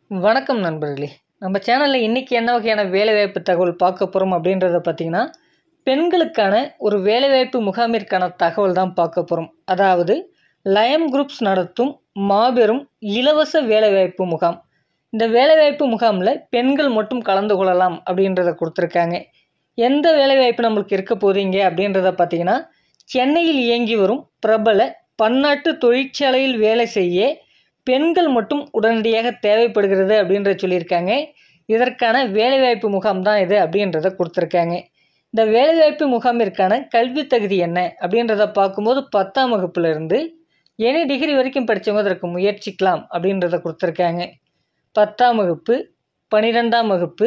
வணக்கம் நண்பர்களே நம்ம சேனலில் இன்றைக்கி என்ன வகையான வேலைவாய்ப்பு தகவல் பார்க்க போகிறோம் அப்படின்றத பார்த்தீங்கன்னா பெண்களுக்கான ஒரு வேலைவாய்ப்பு முகாமிற்கான தகவல் தான் பார்க்க போகிறோம் அதாவது லயம் குரூப்ஸ் நடத்தும் மாபெரும் இலவச வேலைவாய்ப்பு முகாம் இந்த வேலைவாய்ப்பு முகாமில் பெண்கள் மட்டும் கலந்து கொள்ளலாம் அப்படின்றத கொடுத்துருக்காங்க எந்த வேலைவாய்ப்பு நம்மளுக்கு இருக்க போகிறீங்க அப்படின்றத பார்த்தீங்கன்னா சென்னையில் இயங்கி வரும் பிரபல பன்னாட்டு தொழிற்சாலையில் வேலை செய்ய பெண்கள் மட்டும் உடனடியாக தேவைப்படுகிறது அப்படின்ற சொல்லியிருக்காங்க இதற்கான வேலைவாய்ப்பு முகாம் தான் இது அப்படின்றத கொடுத்துருக்காங்க இந்த வேலைவாய்ப்பு முகாமிற்கான கல்வி தகுதி என்ன அப்படின்றத பார்க்கும்போது பத்தாம் வகுப்புலேருந்து எனி டிகிரி வரைக்கும் படித்தவங்க அதற்கு முயற்சிக்கலாம் அப்படின்றத கொடுத்துருக்காங்க பத்தாம் வகுப்பு பன்னிரெண்டாம் வகுப்பு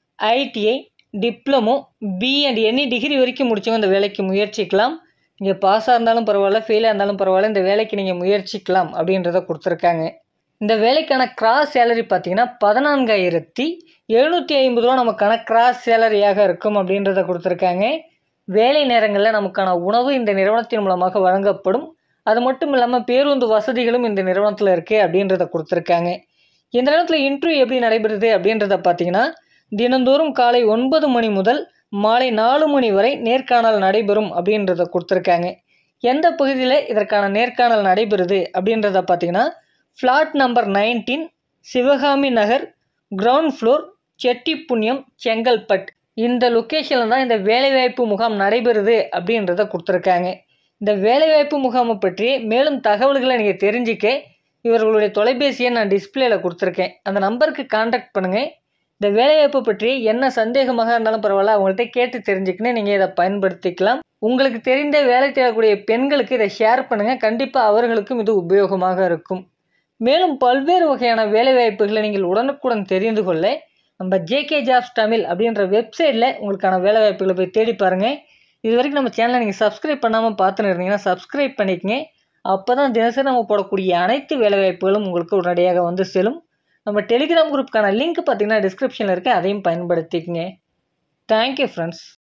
ITI diploma B and any degree வரைக்கும் முடித்தவங்க இந்த வேலைக்கு முயற்சிக்கலாம் நீங்கள் பாஸாக இருந்தாலும் பரவாயில்ல ஃபெயிலாக இருந்தாலும் பரவாயில்ல இந்த வேலைக்கு நீங்கள் முயற்சிக்கலாம் அப்படின்றத கொடுத்துருக்காங்க இந்த வேலைக்கான கிராஸ் சேலரி பார்த்தீங்கன்னா பதினான்காயிரத்தி எழுநூற்றி ஐம்பது ரூபா நமக்கான கிராஸ் சேலரியாக இருக்கும் அப்படின்றத கொடுத்துருக்காங்க வேலை நேரங்களில் நமக்கான உணவு இந்த நிறுவனத்தின் மூலமாக வழங்கப்படும் அது மட்டும் இல்லாமல் பேருந்து வசதிகளும் இந்த நிறுவனத்தில் இருக்குது அப்படின்றத கொடுத்துருக்காங்க இந்த நேரத்தில் இன்டர்வியூ எப்படி நடைபெறுது அப்படின்றத பார்த்தீங்கன்னா தினந்தோறும் காலை ஒன்பது மணி முதல் மாலை நாலு மணி வரை நேர்காணல் நடைபெறும் அப்படின்றத கொடுத்துருக்காங்க எந்த பகுதியில் இதற்கான நேர்காணல் நடைபெறுது அப்படின்றத பார்த்தீங்கன்னா flat number nineteen Sivakami Nagar ground floor Chettipunniyam Chengalpattu இந்த லொக்கேஷனில் தான் இந்த வேலைவாய்ப்பு முகாம் நடைபெறுது அப்படின்றத கொடுத்துருக்காங்க இந்த வேலைவாய்ப்பு முகாமை பற்றி மேலும் தகவல்களை நீங்கள் தெரிஞ்சிக்க இவர்களுடைய தொலைபேசியை நான் டிஸ்பிளேல கொடுத்துருக்கேன் அந்த நம்பருக்கு காண்டாக்ட் பண்ணுங்கள் இந்த வேலைவாய்ப்பு பற்றி என்ன சந்தேகமாக இருந்தாலும் பரவாயில்ல அவங்கள்ட்ட கேட்டு தெரிஞ்சுக்கின்னு நீங்கள் இதை பயன்படுத்திக்கலாம் உங்களுக்கு தெரிந்த வேலை தேடக்கூடிய பெண்களுக்கு இதை ஷேர் பண்ணுங்கள் கண்டிப்பாக அவர்களுக்கும் இது உபயோகமாக இருக்கும் மேலும் பல்வேறு வகையான வேலைவாய்ப்புகளை நீங்கள் உடனுக்குடன் தெரிந்து கொள்ள நம்ம ஜேகே ஜாப்ஸ் தமிழ் அப்படின்ற வெப்சைட்டில் உங்களுக்கான வேலைவாய்ப்புகளை போய் தேடி பாருங்கள் இது வரைக்கும் நம்ம சேனலை நீங்கள் சப்ஸ்கிரைப் பண்ணாமல் பார்த்துன்னு இருந்தீங்கன்னா சப்ஸ்கிரைப் பண்ணிக்கங்க அப்போ தான் தினசரி நம்ம போடக்கூடிய அனைத்து வேலைவாய்ப்புகளும் உங்களுக்கு உடனடியாக வந்து செல்லும் நம்ம டெலிகிராம் குரூப்புக்கான லிங்க் பார்த்தீங்கன்னா டிஸ்கிரிப்ஷனில் இருக்குது அதையும் பயன்படுத்திக்கங்க தேங்க்யூ ஃப்ரெண்ட்ஸ்